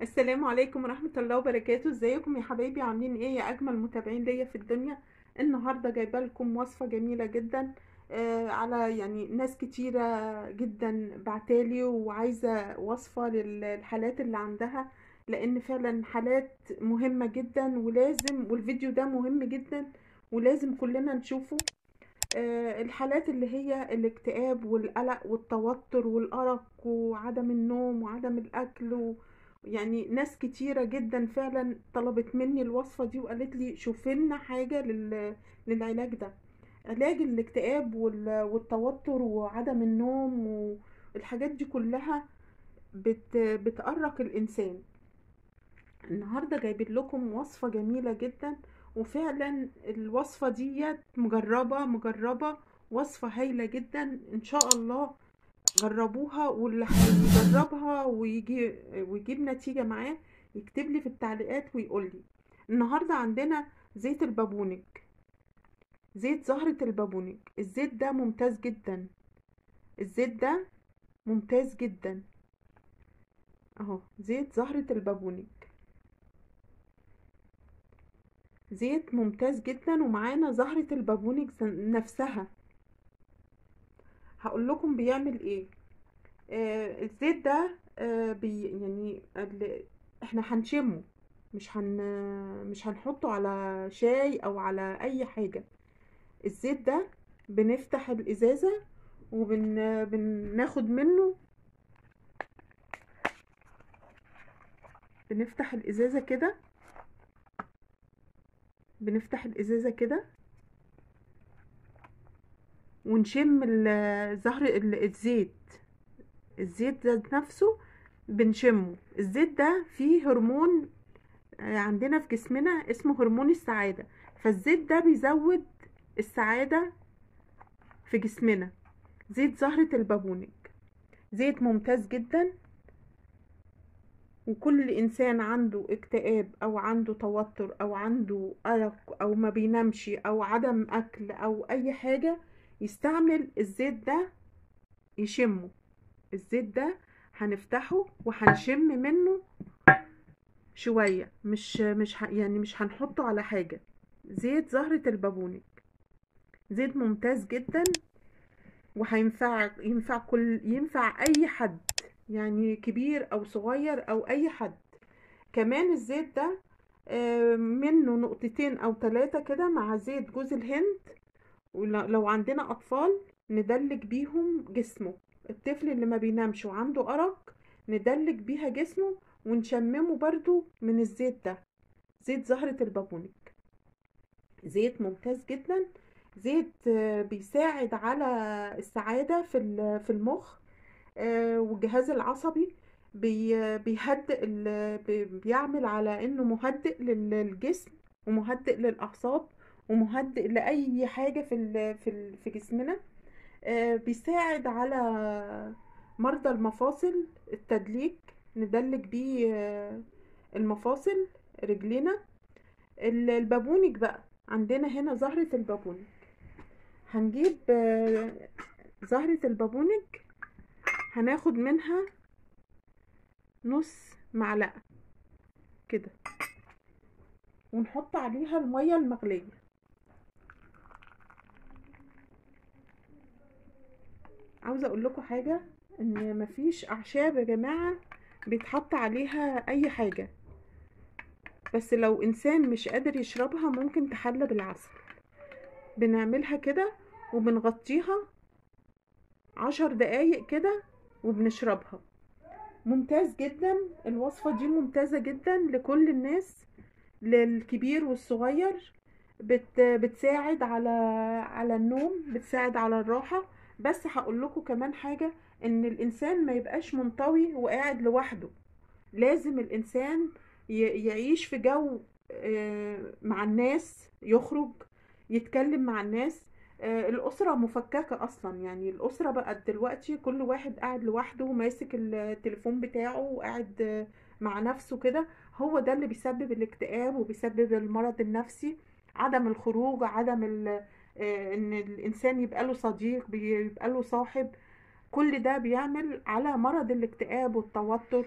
السلام عليكم ورحمة الله وبركاته ازيكم يا حبايبي عاملين ايه يا اجمل متابعين ليا في الدنيا النهاردة جايبه لكم وصفة جميلة جدا آه على يعني ناس كتيرة جدا بعتالي وعايزة وصفة للحالات اللي عندها لان فعلا حالات مهمة جدا ولازم والفيديو ده مهم جدا ولازم كلنا نشوفه آه، الحالات اللي هي الاكتئاب والقلق والتوتر والأرق وعدم النوم وعدم الأكل و... يعني ناس كتيرة جدا فعلا طلبت مني الوصفة دي وقالت لي شوفي لنا حاجة لل... للعلاج ده علاج الاكتئاب وال... والتوتر وعدم النوم والحاجات دي كلها بت... بتأرق الإنسان النهاردة جايبين لكم وصفة جميلة جدا وفعلا الوصفة ديت مجربة مجربة وصفة هايلة جدا ان شاء الله جربوها واللي هيجربها ويجي ويجيب نتيجة معاه يكتب لي في التعليقات ويقول لي النهاردة عندنا زيت البابونج زيت زهرة البابونج الزيت ده ممتاز جدا الزيت ده ممتاز جدا اهو زيت زهرة البابونج زيت ممتاز جدا ومعانا زهرة البابونج نفسها هقول لكم بيعمل ايه آه الزيت ده آه بي يعني احنا هنشمه مش هن مش هنحطه على شاي او على اي حاجة الزيت ده بنفتح الازازة وبن بناخد منه بنفتح الازازة كده بنفتح الازازه كده ونشم زهر الزيت الزيت ذات نفسه بنشمه الزيت ده فيه هرمون عندنا في جسمنا اسمه هرمون السعادة فالزيت ده بيزود السعادة في جسمنا زيت زهرة البابونج زيت ممتاز جدا وكل انسان عنده اكتئاب او عنده توتر او عنده ارق او ما بينامش او عدم اكل او اي حاجة يستعمل الزيت ده يشمه الزيت ده هنفتحه وهنشم منه شوية مش مش يعني مش هنحطه على حاجة زيت زهرة البابونج زيت ممتاز جدا وهينفع ينفع كل ينفع اي حد يعني كبير او صغير او اي حد كمان الزيت ده منه نقطتين او ثلاثة كده مع زيت جوز الهند ولو عندنا اطفال ندلك بيهم جسمه الطفل اللي ما بينامش وعنده ارق ندلك بيها جسمه ونشممه برضو من الزيت ده زيت زهرة البابونج زيت ممتاز جدا زيت بيساعد على السعادة في المخ والجهاز العصبي بيهدئ بيعمل على انه مهدئ للجسم ومهدئ للاعصاب ومهدئ لاي حاجه في في في جسمنا بيساعد على مرضى المفاصل التدليك ندلك بيه المفاصل رجلنا البابونج بقى عندنا هنا زهرة البابونج هنجيب زهرة البابونج هناخد منها نص معلقة كده ونحط عليها المية المغلية عاوزة اقول لكم حاجة ان مفيش اعشاب يا جماعة بيتحط عليها اي حاجة بس لو انسان مش قادر يشربها ممكن تحلى بالعسل بنعملها كده وبنغطيها عشر دقايق كده وبنشربها ممتاز جدا الوصفة دي ممتازة جدا لكل الناس للكبير والصغير بت بتساعد على على النوم بتساعد على الراحة بس هقول لكم كمان حاجة ان الانسان ما يبقاش منطوي وقاعد لوحده لازم الانسان يعيش في جو مع الناس يخرج يتكلم مع الناس الأسرة مفككة أصلا يعني الأسرة بقت دلوقتي كل واحد قاعد لوحده ماسك التليفون بتاعه وقاعد مع نفسه كده هو ده اللي بيسبب الاكتئاب وبيسبب المرض النفسي عدم الخروج عدم ان الانسان يبقى له صديق بيبقى له صاحب كل ده بيعمل على مرض الاكتئاب والتوتر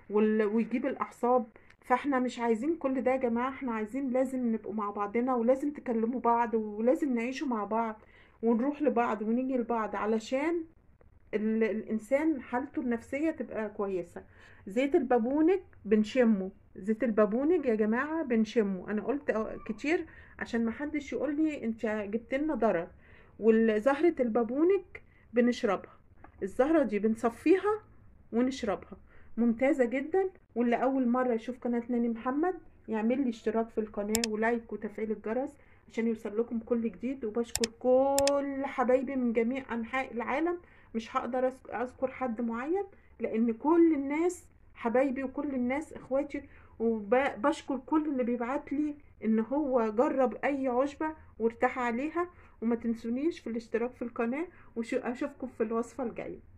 وال- ويجيب الاعصاب فاحنا مش عايزين كل ده يا جماعة احنا عايزين لازم نبقوا مع بعضنا ولازم تكلموا بعض ولازم نعيشوا مع بعض ونروح لبعض ونيجي لبعض علشان ال- الانسان حالته النفسيه تبقى كويسه زيت البابونج بنشمه زيت البابونج يا جماعه بنشمه انا قلت أه كتير عشان ما حدش يقول لي انت جبت لنا ضرر وزهره البابونج بنشربها الزهره دي بنصفيها ونشربها ممتازه جدا واللي اول مره يشوف قناه ناني محمد يعمل لي اشتراك في القناه ولايك وتفعيل الجرس عشان يوصل لكم كل جديد وبشكر كل حبايبي من جميع انحاء العالم مش هقدر أذك- اذكر حد معين لان كل الناس حبايبي وكل الناس اخواتي وبشكر كل اللي بيبعت لي ان هو جرب اي عشبة وارتاح عليها وما تنسونيش في الاشتراك في القناة واشوفكم في الوصفة الجاية